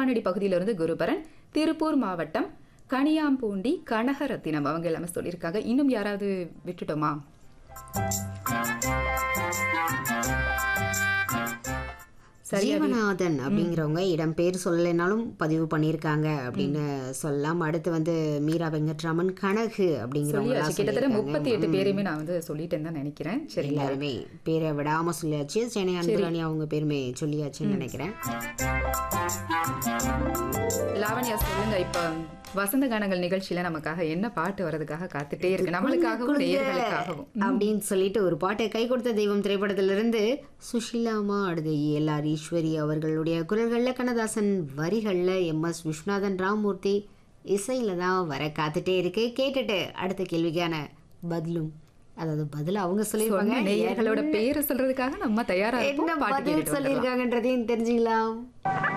தூப்பானடி பகுதியிலிருந்து குருபரன் திருப்பூர் மாவட்டம் கனியாம்பூண்டி கனகரத்தினம் அவங்க எல்லாமே சொல்லியிருக்காங்க இன்னும் யாராவது விட்டுட்டோமா சரியா ஜீவநாதன் அப்படிங்கிறவங்க இடம் பேர் சொல்லலைனாலும் பதிவு பண்ணியிருக்காங்க அப்படின்னு சொல்லலாம் அடுத்து வந்து மீரா வெங்கட்ராமன் கனகு அப்படிங்கிறவங்க சொல்லியாச்சு கிட்டத்தட்ட முப்பத்தி எட்டு பேரையுமே நான் வந்து சொல்லிட்டேன்னு தான் நினைக்கிறேன் சரிங்களா எல்லாருமே பேரை விடாம சொல்லியாச்சு சென்னை அன்புராணி அவங்க பேருமே சொல்லியாச்சுன்னு நினைக்கிறேன் லாவண்யா சொல்லுங்க இப்ப வசந்த கானங்கள் நிகழ்ச்சியில நமக்காக என்ன பாட்டு வர்றதுக்காக காத்துட்டே இருக்கு நம்மளுக்காகவும் நேயர்களுக்காகவும் அப்படின்னு சொல்லிட்டு ஒரு பாட்டை கை கொடுத்த தெய்வம் திரைப்படத்திலிருந்து சுஷிலாமா அடுத்து எல்ஆர் ஈஸ்வரி அவர்களுடைய குரல்களில் கண்ணதாசன் வரிகளில் எம் எஸ் விஸ்வநாதன் ராமூர்த்தி இசையில தான் வர காத்துட்டே இருக்கு கேட்டுட்டு அடுத்த கேள்விக்கான பதிலும் அதாவது பதில் அவங்க சொல்லியிருப்பாங்க சொன்ன நேயர்களோட பேரை சொல்றதுக்காக நம்ம தயாரா என்ன இருப்போம் பாட்டு பதில் கேட்டுட்டு வந்துடலாம். சொல்லியிருக்காங்கன்றதையும் தெரிஞ்சுக்கலாம்